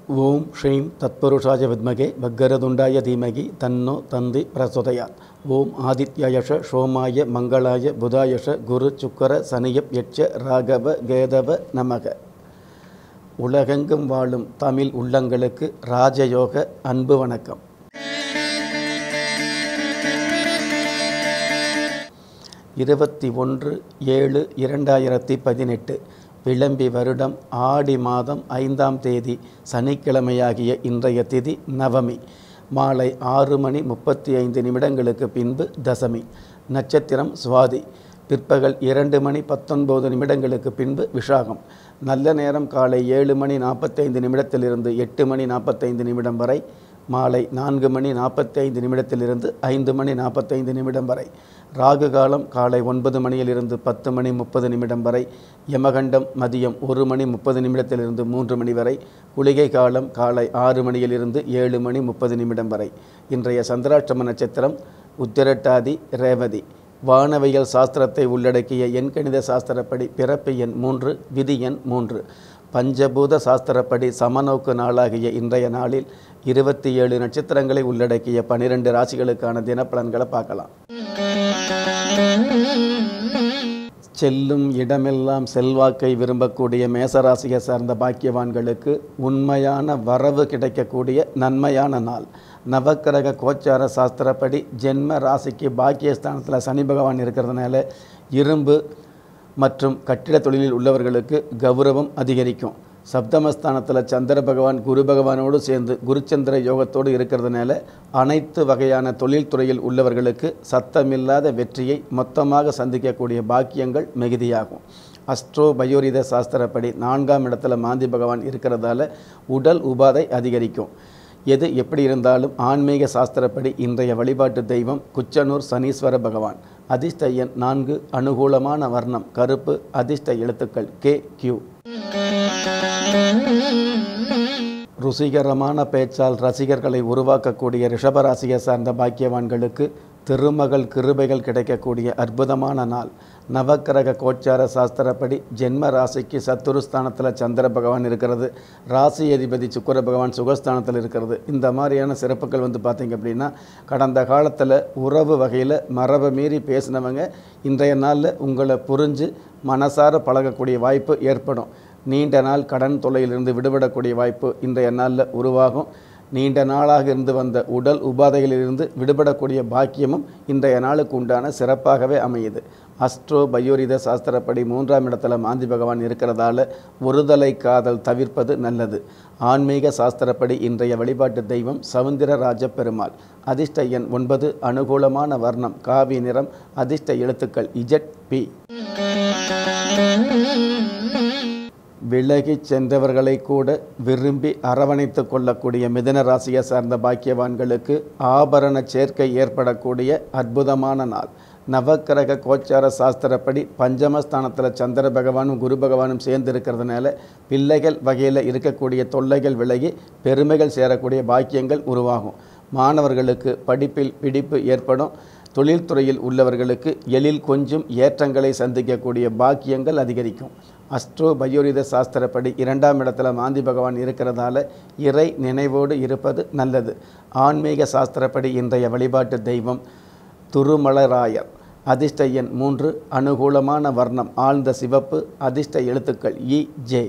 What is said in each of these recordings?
ஓம் ஸ்ரீம் தத்புருஷாய வித்மகே பக்கரதுண்டாய தீமகி தன்னோ தந்தி பிரசோதயாத் ஓம் ஆதித்யாயஷ சோமாய மங்களாய புதாயஷ குரு சுக்கர சனியப் யட்ச ராகவ கேதவ நமக உலகெங்கும் வாழும் தமிழ் உள்ளங்களுக்கு ராஜயோக அன்பு வணக்கம் இருபத்தி ஒன்று ஏழு இரண்டாயிரத்தி பதினெட்டு விளம்பி வருடம் ஆடி மாதம் ஐந்தாம் தேதி சனிக்கிழமையாகிய இன்றைய திதி நவமி மாலை ஆறு மணி முப்பத்தி ஐந்து நிமிடங்களுக்கு பின்பு தசமி நட்சத்திரம் சுவாதி பிற்பகல் இரண்டு மணி பத்தொன்பது நிமிடங்களுக்கு பின்பு விஷாகம் நல்ல நேரம் காலை ஏழு மணி நாற்பத்தைந்து நிமிடத்திலிருந்து எட்டு மணி நாற்பத்தைந்து நிமிடம் வரை மாலை நான்கு மணி நாற்பத்தைந்து நிமிடத்திலிருந்து ஐந்து மணி நாற்பத்தைந்து நிமிடம் வரை ராகு காலம் காலை ஒன்பது மணியிலிருந்து பத்து மணி முப்பது நிமிடம் வரை யமகண்டம் மதியம் ஒரு மணி முப்பது நிமிடத்திலிருந்து மூன்று மணி வரை குளிகை காலம் காலை ஆறு மணியிலிருந்து ஏழு மணி முப்பது நிமிடம் வரை இன்றைய சந்திராஷ்டம நட்சத்திரம் உத்திரட்டாதி ரேவதி வானவியல் சாஸ்திரத்தை உள்ளடக்கிய எண்கணித சாஸ்திரப்படி பிறப்பு எண் மூன்று விதி எண் மூன்று பஞ்சபூத சாஸ்திரப்படி சமநோக்கு நாளாகிய இன்றைய நாளில் இருபத்தி ஏழு நட்சத்திரங்களை உள்ளடக்கிய பனிரெண்டு ராசிகளுக்கான தினப்பலன்களை பார்க்கலாம் செல்லும் இடமெல்லாம் செல்வாக்கை விரும்பக்கூடிய மேசராசியை சார்ந்த பாக்கியவான்களுக்கு உண்மையான வரவு கிடைக்கக்கூடிய நன்மையான நாள் நவக்கிரக கோச்சார சாஸ்திரப்படி ஜென்ம ராசிக்கு பாக்கியஸ்தானத்தில் சனி பகவான் இருக்கிறதுனால இரும்பு மற்றும் கட்டிட தொழிலில் உள்ளவர்களுக்கு கௌரவம் அதிகரிக்கும் சப்தமஸ்தானத்தில் சந்திர பகவான் குரு பகவானோடு சேர்ந்து குருச்சந்திர யோகத்தோடு இருக்கிறதுனால அனைத்து வகையான தொழில்துறையில் உள்ளவர்களுக்கு சத்தமில்லாத வெற்றியை மொத்தமாக சந்திக்கக்கூடிய பாக்கியங்கள் மிகுதியாகும் அஸ்ட்ரோ பயோரித சாஸ்திரப்படி நான்காம் இடத்துல மாந்தி பகவான் இருக்கிறதால உடல் உபாதை அதிகரிக்கும் எது எப்படி இருந்தாலும் ஆன்மீக சாஸ்திரப்படி இன்றைய வழிபாட்டு தெய்வம் குச்சனூர் சனீஸ்வர பகவான் அதிர்ஷ்ட எண் நான்கு அனுகூலமான வர்ணம் கருப்பு அதிர்ஷ்ட எழுத்துக்கள் கே கியூ ருசிகரமான பேச்சால் ரசிகர்களை உருவாக்கக்கூடிய ரிஷபராசியை சார்ந்த பாக்கியவான்களுக்கு திருமகள் கிருபைகள் கிடைக்கக்கூடிய அற்புதமான நாள் நவக்கிரக கோச்சார சாஸ்திரப்படி ஜென்ம ராசிக்கு சத்துருஸ்தானத்தில் சந்திர பகவான் இருக்கிறது ராசி அதிபதி சுக்கர பகவான் சுகஸ்தானத்தில் இருக்கிறது இந்த மாதிரியான சிறப்புகள் வந்து பார்த்திங்க அப்படின்னா கடந்த காலத்தில் உறவு வகையில் மரபை மீறி பேசினவங்க இன்றைய நாளில் உங்களை புரிஞ்சு மனசார பழகக்கூடிய வாய்ப்பு ஏற்படும் நீண்ட நாள் கடன் தொல்லையிலிருந்து விடுபடக்கூடிய வாய்ப்பு இன்றைய நாளில் உருவாகும் நீண்ட நாளாக இருந்து வந்த உடல் உபாதைகளிலிருந்து விடுபடக்கூடிய பாக்கியமும் இன்றைய நாளுக்கு உண்டான சிறப்பாகவே அமையுது அஸ்ட்ரோ பயோரித சாஸ்திரப்படி மூன்றாம் இடத்துல மாந்தி பகவான் இருக்கிறதால ஒருதலை காதல் தவிர்ப்பது நல்லது ஆன்மீக சாஸ்திரப்படி இன்றைய வழிபாட்டு தெய்வம் சவுந்தரராஜ பெருமாள் அதிர்ஷ்ட எண் ஒன்பது அனுகூலமான வர்ணம் காவி நிறம் அதிர்ஷ்ட எழுத்துக்கள் இஜட் பி விலகி சென்றவர்களை கூட விரும்பி அரவணைத்து கொள்ளக்கூடிய மிதன ராசியை சார்ந்த பாக்கியவான்களுக்கு ஆபரண சேர்க்கை ஏற்படக்கூடிய அற்புதமான நாள் நவக்கிரக கோச்சார சாஸ்திரப்படி பஞ்சமஸ்தானத்தில் சந்திர பகவானும் குரு பகவானும் சேர்ந்து இருக்கிறதுனால பிள்ளைகள் வகையில் இருக்கக்கூடிய தொல்லைகள் விலகி பெருமைகள் சேரக்கூடிய பாக்கியங்கள் உருவாகும் மாணவர்களுக்கு படிப்பில் பிடிப்பு ஏற்படும் தொழில்துறையில் உள்ளவர்களுக்கு எழில் கொஞ்சம் ஏற்றங்களை சந்திக்கக்கூடிய பாக்கியங்கள் அதிகரிக்கும் அஸ்ட்ரோ பயோரித சாஸ்திரப்படி இரண்டாம் இடத்துல மாந்தி பகவான் இருக்கிறதால இறை நினைவோடு இருப்பது நல்லது ஆன்மீக சாஸ்திரப்படி இன்றைய வழிபாட்டு தெய்வம் துருமலராயர் அதிர்ஷ்ட எண் மூன்று அனுகூலமான வர்ணம் ஆழ்ந்த சிவப்பு அதிர்ஷ்ட எழுத்துக்கள் இ ஜே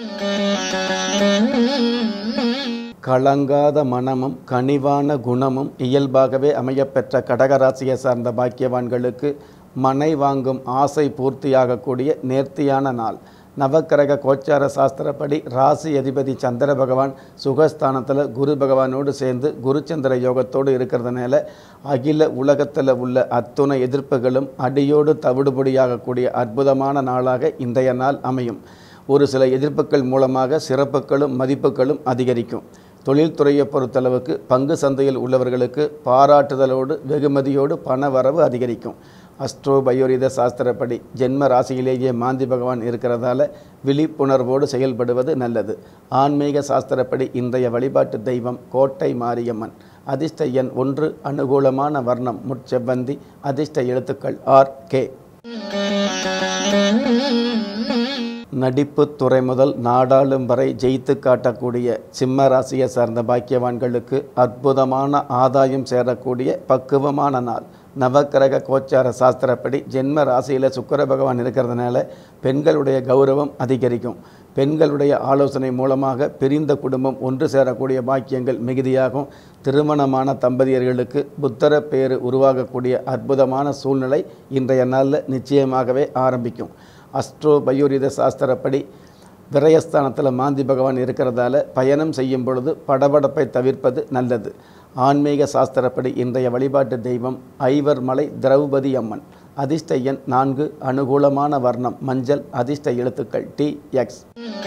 கலங்காத மனமும் கனிவான குணமும் இயல்பாகவே அமையப்பெற்ற கடகராசியை சார்ந்த பாக்கியவான்களுக்கு மனை வாங்கும் ஆசை பூர்த்தியாகக்கூடிய நேர்த்தியான நாள் நவக்கிரக கோச்சார சாஸ்திரப்படி ராசி அதிபதி சந்திர பகவான் சுகஸ்தானத்தில் குரு பகவானோடு சேர்ந்து குருச்சந்திர யோகத்தோடு இருக்கிறதுனால அகில உலகத்தில் உள்ள அத்துணை எதிர்ப்புகளும் அடியோடு தவிடுபடியாகக்கூடிய அற்புதமான நாளாக இன்றைய நாள் அமையும் ஒரு சில எதிர்ப்புகள் மூலமாக சிறப்புகளும் மதிப்புகளும் அதிகரிக்கும் தொழில்துறையை பொறுத்தளவுக்கு பங்கு சந்தையில் உள்ளவர்களுக்கு பாராட்டுதலோடு வெகுமதியோடு பண வரவு அதிகரிக்கும் அஸ்ட்ரோ பயோரித சாஸ்திரப்படி ஜென்ம ராசியிலேயே மாந்தி பகவான் இருக்கிறதால விழிப்புணர்வோடு செயல்படுவது நல்லது ஆன்மீக சாஸ்திரப்படி இன்றைய வழிபாட்டு தெய்வம் கோட்டை மாரியம்மன் அதிர்ஷ்ட எண் ஒன்று அனுகூலமான வர்ணம் முட்செவ்வந்தி அதிர்ஷ்ட எழுத்துக்கள் ஆர் கே நடிப்பு துறை முதல் நாடாளும் வரை ஜெயித்து காட்டக்கூடிய சிம்ம ராசியை சார்ந்த பாக்கியவான்களுக்கு அற்புதமான ஆதாயம் சேரக்கூடிய பக்குவமான நாள் நவக்கிரக கோச்சார சாஸ்திரப்படி ஜென்ம ராசியில் சுக்கர பகவான் இருக்கிறதுனால பெண்களுடைய கௌரவம் அதிகரிக்கும் பெண்களுடைய ஆலோசனை மூலமாக பிரிந்த குடும்பம் ஒன்று சேரக்கூடிய பாக்கியங்கள் மிகுதியாகும் திருமணமான தம்பதியர்களுக்கு புத்தர பேறு உருவாகக்கூடிய அற்புதமான சூழ்நிலை இன்றைய நாளில் நிச்சயமாகவே ஆரம்பிக்கும் அஸ்ட்ரோ பயோரித சாஸ்திரப்படி விரயஸ்தானத்தில் மாந்தி பகவான் இருக்கிறதால பயணம் செய்யும் பொழுது படபடப்பை தவிர்ப்பது நல்லது ஆன்மீக சாஸ்திரப்படி இன்றைய வழிபாட்டு தெய்வம் ஐவர் மலை திரௌபதி அம்மன் அதிர்ஷ்ட எண் நான்கு அனுகூலமான வர்ணம் மஞ்சள் அதிர்ஷ்ட எழுத்துக்கள் டி எக்ஸ்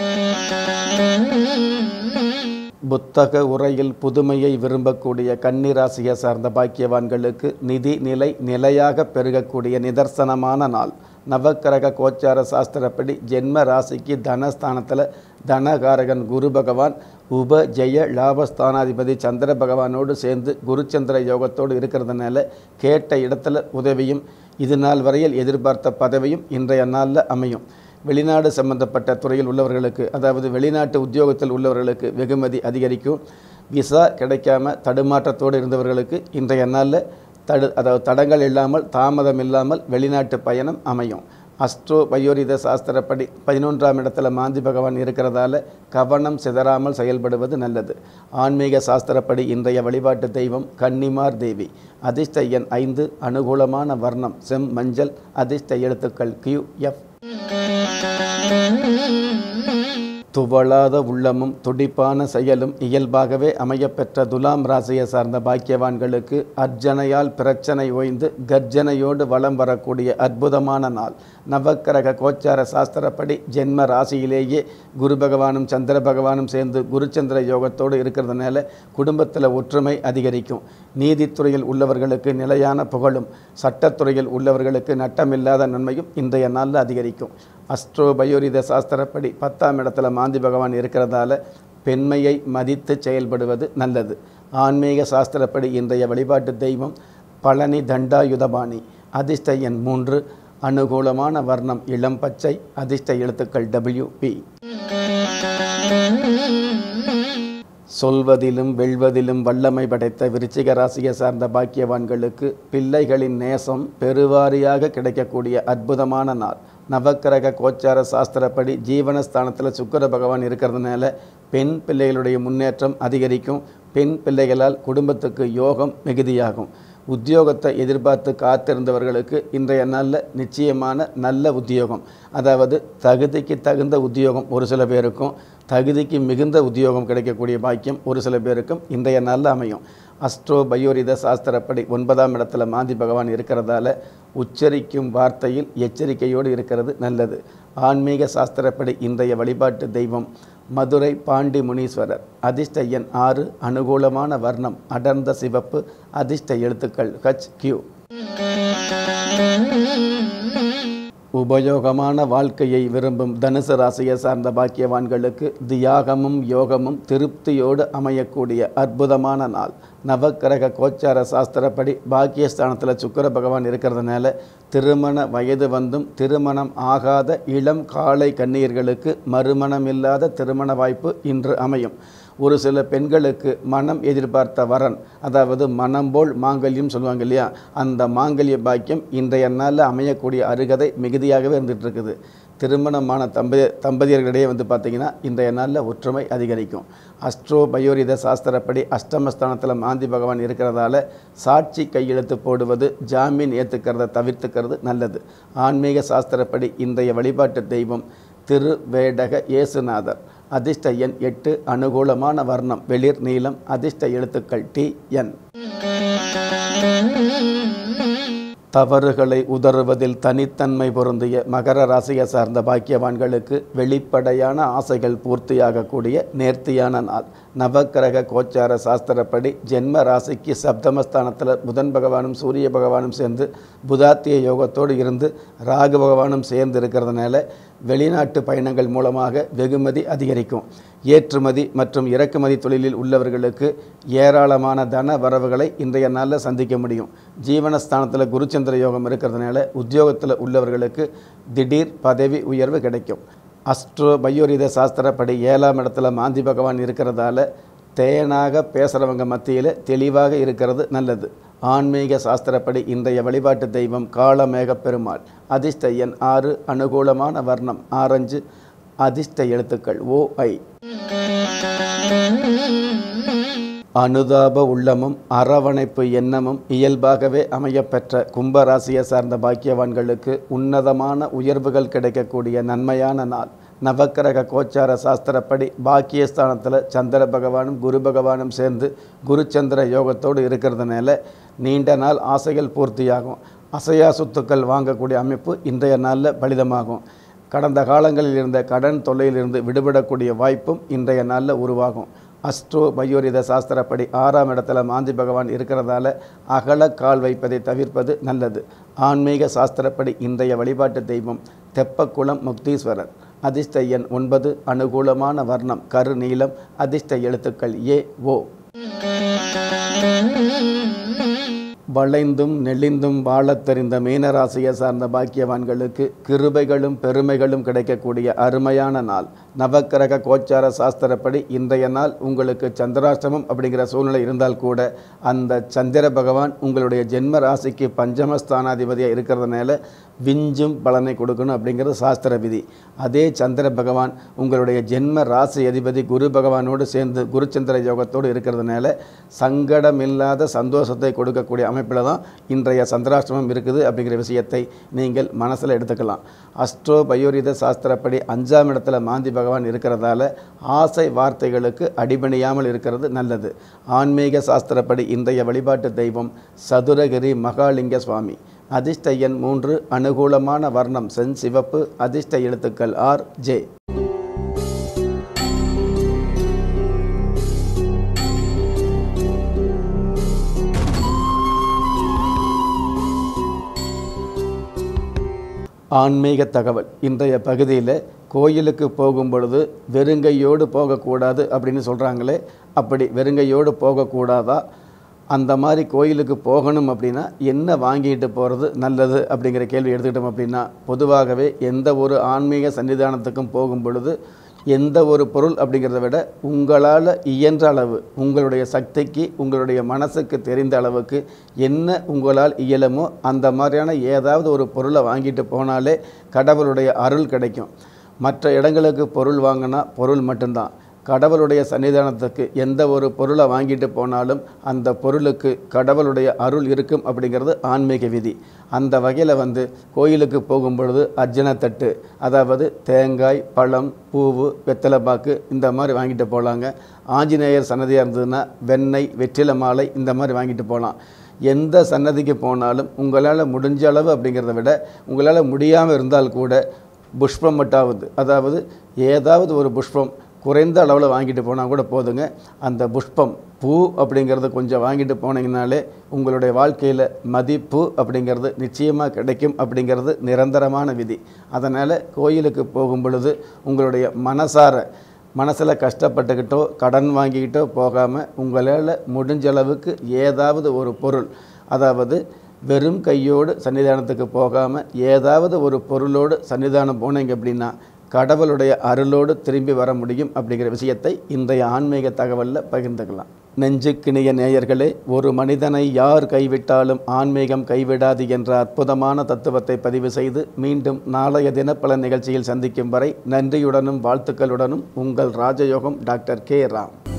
புத்தக உரையில் புதுமையை விரும்பக்கூடிய கன்னிராசியை சார்ந்த பாக்கியவான்களுக்கு நிதி நிலை நிலையாக பெருகக்கூடிய நிதர்சனமான நாள் நவக்கிரக கோச்சார சாஸ்திரப்படி ஜென்ம ராசிக்கு தனஸ்தானத்தில் தனகாரகன் குரு பகவான் உப ஜெய லாபஸ்தானாதிபதி சந்திர பகவானோடு சேர்ந்து குருச்சந்திர யோகத்தோடு இருக்கிறதுனால கேட்ட இடத்துல உதவியும் இது நாள் வரையில் எதிர்பார்த்த பதவியும் இன்றைய நாளில் அமையும் வெளிநாடு சம்பந்தப்பட்ட துறையில் உள்ளவர்களுக்கு அதாவது வெளிநாட்டு உத்தியோகத்தில் உள்ளவர்களுக்கு வெகுமதி அதிகரிக்கும் விசா கிடைக்காம தடுமாற்றத்தோடு இருந்தவர்களுக்கு இன்றைய நாளில் தடு அதாவது தடங்கள் இல்லாமல் தாமதம் இல்லாமல் வெளிநாட்டு பயணம் அமையும் அஸ்ட்ரோ பயோரித சாஸ்திரப்படி பதினொன்றாம் இடத்துல மாந்தி பகவான் இருக்கிறதால கவனம் சிதறாமல் செயல்படுவது நல்லது ஆன்மீக சாஸ்திரப்படி இன்றைய வழிபாட்டு தெய்வம் கன்னிமார் தேவி அதிர்ஷ்ட எண் ஐந்து அனுகூலமான வர்ணம் செம் மஞ்சள் அதிர்ஷ்ட எழுத்துக்கள் கியூ எஃப் துவளாத உள்ளமும் துடிப்பான செயலும் இயல்பாகவே அமையப்பெற்ற துலாம் ராசியை சார்ந்த பாக்கியவான்களுக்கு அர்ஜனையால் பிரச்சனை ஓய்ந்து கர்ஜனையோடு வலம் வரக்கூடிய அற்புதமான நாள் நவக்கிரக கோச்சார சாஸ்திரப்படி ஜென்ம ராசியிலேயே குரு பகவானும் சந்திர பகவானும் சேர்ந்து குருச்சந்திர யோகத்தோடு இருக்கிறதுனால குடும்பத்தில் ஒற்றுமை அதிகரிக்கும் நீதித்துறையில் உள்ளவர்களுக்கு நிலையான புகழும் சட்டத்துறையில் உள்ளவர்களுக்கு நட்டமில்லாத நன்மையும் இன்றைய நாளில் அதிகரிக்கும் அஸ்ட்ரோ பயோரித சாஸ்திரப்படி பத்தாம் இடத்துல மாந்தி பகவான் இருக்கிறதால பெண்மையை மதித்து செயல்படுவது நல்லது ஆன்மீக சாஸ்திரப்படி இன்றைய வழிபாட்டு தெய்வம் பழனி தண்டாயுதபாணி அதிர்ஷ்ட எண் மூன்று அனுகூலமான வர்ணம் இளம் பச்சை அதிர்ஷ்ட எழுத்துக்கள் டபிள்யூ பி சொல்வதிலும் வெல்வதிலும் வல்லமை படைத்த விருச்சிக ராசியை சார்ந்த பாக்கியவான்களுக்கு பிள்ளைகளின் நேசம் பெருவாரியாக கிடைக்கக்கூடிய அற்புதமான நாள் நவக்கிரக கோச்சார சாஸ்திரப்படி ஜீவனஸ்தானத்தில் சுக்கர பகவான் இருக்கிறதுனால பெண் பிள்ளைகளுடைய முன்னேற்றம் அதிகரிக்கும் பெண் பிள்ளைகளால் குடும்பத்துக்கு யோகம் மிகுதியாகும் உத்தியோகத்தை எதிர்பார்த்து காத்திருந்தவர்களுக்கு இன்றைய நாளில் நிச்சயமான நல்ல உத்தியோகம் அதாவது தகுதிக்கு தகுந்த உத்தியோகம் ஒரு சில பேருக்கும் தகுதிக்கு மிகுந்த உத்தியோகம் கிடைக்கக்கூடிய பாக்கியம் ஒரு சில பேருக்கும் இன்றைய நாளில் அமையும் அஸ்ட்ரோ பயோரித சாஸ்திரப்படி ஒன்பதாம் இடத்துல மாந்தி பகவான் இருக்கிறதால உச்சரிக்கும் வார்த்தையில் எச்சரிக்கையோடு இருக்கிறது நல்லது ஆன்மீக சாஸ்திரப்படி இன்றைய வழிபாட்டு தெய்வம் மதுரை பாண்டி முனீஸ்வரர் அதிர்ஷ்ட எண் ஆறு அனுகூலமான வர்ணம் அடர்ந்த சிவப்பு அதிர்ஷ்ட எழுத்துக்கள் ஹச் கியூ உபயோகமான வாழ்க்கையை விரும்பும் தனுசு ராசியை சார்ந்த பாக்கியவான்களுக்கு தியாகமும் யோகமும் திருப்தியோடு அமையக்கூடிய அற்புதமான நாள் நவக்கிரக கோச்சார சாஸ்திரப்படி பாக்கியஸ்தானத்தில் சுக்கர பகவான் இருக்கிறதுனால திருமண வயது வந்தும் திருமணம் ஆகாத இளம் காளை கன்னியர்களுக்கு மறுமணமில்லாத திருமண வாய்ப்பு இன்று அமையும் ஒரு சில பெண்களுக்கு மனம் எதிர்பார்த்த வரன் அதாவது மனம் போல் மாங்கல்யம் சொல்லுவாங்க இல்லையா அந்த மாங்கல்ய பாக்கியம் இன்றைய நாளில் அமையக்கூடிய அருகதை மிகுதியாகவே இருந்துகிட்டு இருக்குது திருமணமான தம்பதி தம்பதியர்களிடையே வந்து பார்த்திங்கன்னா இன்றைய நாளில் ஒற்றுமை அதிகரிக்கும் அஸ்ட்ரோ பயோரித சாஸ்திரப்படி அஷ்டமஸ்தானத்தில் மாந்தி பகவான் இருக்கிறதால சாட்சி கையெழுத்து போடுவது ஜாமீன் ஏற்றுக்கிறத தவிர்த்துக்கிறது நல்லது ஆன்மீக சாஸ்திரப்படி இன்றைய வழிபாட்டு தெய்வம் திருவேடக இயேசுநாதர் அதிர்ஷ்ட எண் எட்டு அனுகூலமான வர்ணம் வெளிர் நீளம் அதிர்ஷ்ட எழுத்துக்கள் டி என் தவறுகளை உதறுவதில் தனித்தன்மை பொருந்திய மகர ராசியை சார்ந்த பாக்கியவான்களுக்கு வெளிப்படையான ஆசைகள் பூர்த்தியாகக்கூடிய நேர்த்தியான நாள் நவக்கிரக கோச்சார சாஸ்திரப்படி ஜென்ம ராசிக்கு சப்தமஸ்தானத்தில் புதன் பகவானும் சூரிய பகவானும் சேர்ந்து புதாத்திய யோகத்தோடு இருந்து ராகு பகவானும் சேர்ந்து இருக்கிறதுனால வெளிநாட்டு பயணங்கள் மூலமாக வெகுமதி அதிகரிக்கும் ஏற்றுமதி மற்றும் இறக்குமதி தொழிலில் உள்ளவர்களுக்கு ஏராளமான தன வரவுகளை இன்றைய நாளில் சந்திக்க முடியும் ஜீவனஸ்தானத்தில் குருச்சந்திர யோகம் இருக்கிறதுனால உத்தியோகத்தில் உள்ளவர்களுக்கு திடீர் பதவி உயர்வு கிடைக்கும் அஸ்ட்ரோ பயோரித சாஸ்திரப்படி ஏழாம் இடத்துல மாந்தி பகவான் இருக்கிறதால தேனாக பேசுகிறவங்க மத்தியில் தெளிவாக இருக்கிறது நல்லது ஆன்மீக சாஸ்திரப்படி இன்றைய வழிபாட்டு தெய்வம் காளமேக பெருமாள் அதிர்ஷ்ட எண் ஆறு அனுகூலமான வர்ணம் ஆரஞ்சு அதிர்ஷ்ட எழுத்துக்கள் ஓ ஐ அனுதாப உள்ளமும் அரவணைப்பு எண்ணமும் இயல்பாகவே அமையப்பெற்ற கும்பராசியை சார்ந்த பாக்கியவான்களுக்கு உன்னதமான உயர்வுகள் கிடைக்கக்கூடிய நன்மையான நாள் நவக்கிரக கோச்சார சாஸ்திரப்படி பாக்கியஸ்தானத்தில் சந்திர பகவானும் குரு பகவானும் சேர்ந்து குருச்சந்திர யோகத்தோடு இருக்கிறதுனால நீண்ட நாள் ஆசைகள் பூர்த்தியாகும் அசையா சொத்துக்கள் வாங்கக்கூடிய அமைப்பு இன்றைய நாளில் பலிதமாகும் கடந்த காலங்களில் இருந்த கடன் தொல்லையிலிருந்து விடுபடக்கூடிய வாய்ப்பும் இன்றைய நாளில் உருவாகும் அஸ்ட்ரோ பயோரித சாஸ்திரப்படி ஆறாம் இடத்துல மாந்தி பகவான் இருக்கிறதால அகல கால் வைப்பதை தவிர்ப்பது நல்லது ஆன்மீக சாஸ்திரப்படி இன்றைய வழிபாட்டு தெய்வம் தெப்பக்குளம் முக்தீஸ்வரர் அதிர்ஷ்ட எண் ஒன்பது அனுகூலமான வர்ணம் கரு நீளம் அதிர்ஷ்ட எழுத்துக்கள் ஏ ஓ வளைந்தும் நெளிந்தும் வாழத் தெரிந்த மீனராசியை சார்ந்த பாக்கியவான்களுக்கு கிருபைகளும் பெருமைகளும் கிடைக்கக்கூடிய அருமையான நாள் நவக்கிரக கோச்சார சாஸ்திரப்படி இன்றைய நாள் உங்களுக்கு சந்திராஷ்டமம் அப்படிங்கிற சூழ்நிலை இருந்தால் கூட அந்த சந்திர பகவான் உங்களுடைய ஜென்ம ராசிக்கு பஞ்சமஸ்தானாதிபதியாக இருக்கிறதுனால விஞ்சும் பலனை கொடுக்கணும் அப்படிங்கிறது சாஸ்திர விதி அதே சந்திர பகவான் உங்களுடைய ஜென்ம ராசி அதிபதி குரு பகவானோடு சேர்ந்து குருச்சந்திர யோகத்தோடு இருக்கிறதுனால சங்கடம் இல்லாத சந்தோஷத்தை கொடுக்கக்கூடிய அமைப்பில் தான் இன்றைய சந்திராஷ்டமம் இருக்குது அப்படிங்கிற விஷயத்தை நீங்கள் மனசில் எடுத்துக்கலாம் அஸ்ட்ரோ பயோரித சாஸ்திரப்படி அஞ்சாம் இடத்துல மாந்தி பகவான் இருக்கிறதால ஆசை வார்த்தைகளுக்கு அடிபணியாமல் இருக்கிறது நல்லது ஆன்மீக சாஸ்திரப்படி இன்றைய வழிபாட்டு தெய்வம் சதுரகிரி மகாலிங்க சுவாமி அதிர்ஷ்ட எண் மூன்று அனுகூலமான வர்ணம் சென் சிவப்பு அதிர்ஷ்ட எழுத்துக்கள் ஆர் ஜே ஆன்மீக தகவல் இன்றைய பகுதியில் கோயிலுக்கு போகும் பொழுது வெறுங்கையோடு போகக்கூடாது அப்படின்னு சொல்கிறாங்களே அப்படி வெறுங்கையோடு போகக்கூடாதா அந்த மாதிரி கோயிலுக்கு போகணும் அப்படின்னா என்ன வாங்கிட்டு போகிறது நல்லது அப்படிங்கிற கேள்வி எடுத்துக்கிட்டோம் அப்படின்னா பொதுவாகவே எந்த ஒரு ஆன்மீக சன்னிதானத்துக்கும் போகும் பொழுது எந்த ஒரு பொருள் அப்படிங்கிறத விட உங்களால் இயன்ற அளவு உங்களுடைய சக்திக்கு உங்களுடைய மனசுக்கு தெரிந்த அளவுக்கு என்ன உங்களால் இயலுமோ அந்த மாதிரியான ஏதாவது ஒரு பொருளை வாங்கிட்டு போனாலே கடவுளுடைய அருள் கிடைக்கும் மற்ற இடங்களுக்கு பொருள் வாங்கினா பொருள் மட்டும்தான் கடவுளுடைய சன்னிதானத்துக்கு எந்த ஒரு பொருளை வாங்கிட்டு போனாலும் அந்த பொருளுக்கு கடவுளுடைய அருள் இருக்கும் அப்படிங்கிறது ஆன்மீக விதி அந்த வகையில் வந்து கோயிலுக்கு போகும் பொழுது அர்ஜனத்தட்டு அதாவது தேங்காய் பழம் பூவு வெத்தலைப்பாக்கு இந்த மாதிரி வாங்கிட்டு போகலாங்க ஆஞ்சநேயர் சன்னதியாக இருந்ததுன்னா வெண்ணெய் வெற்றிலை மாலை இந்த மாதிரி வாங்கிட்டு போகலாம் எந்த சன்னதிக்கு போனாலும் உங்களால் முடிஞ்ச அளவு அப்படிங்கிறத விட உங்களால் முடியாமல் இருந்தால் கூட புஷ்பம் மட்டாவது அதாவது ஏதாவது ஒரு புஷ்பம் குறைந்த அளவில் வாங்கிட்டு போனால் கூட போதுங்க அந்த புஷ்பம் பூ அப்படிங்கிறது கொஞ்சம் வாங்கிட்டு போனீங்கனாலே உங்களுடைய வாழ்க்கையில் மதிப்பு அப்படிங்கிறது நிச்சயமாக கிடைக்கும் அப்படிங்கிறது நிரந்தரமான விதி அதனால் கோயிலுக்கு போகும் பொழுது உங்களுடைய மனசார மனசில் கஷ்டப்பட்டுக்கிட்டோ கடன் வாங்கிக்கிட்டோ போகாமல் உங்களால் முடிஞ்ச அளவுக்கு ஏதாவது ஒரு பொருள் அதாவது வெறும் கையோடு சன்னிதானத்துக்கு போகாமல் ஏதாவது ஒரு பொருளோடு சன்னிதானம் போனீங்க அப்படின்னா கடவுளுடைய அருளோடு திரும்பி வர முடியும் அப்படிங்கிற விஷயத்தை இன்றைய ஆன்மீக தகவலில் பகிர்ந்துக்கலாம் நெஞ்சுக்கிணிய நேயர்களே ஒரு மனிதனை யார் கைவிட்டாலும் ஆன்மீகம் கைவிடாது என்ற அற்புதமான தத்துவத்தை பதிவு செய்து மீண்டும் நாளைய தினப்பல நிகழ்ச்சியில் சந்திக்கும் வரை நன்றியுடனும் வாழ்த்துக்களுடனும் உங்கள் ராஜயோகம் டாக்டர் கே ராம்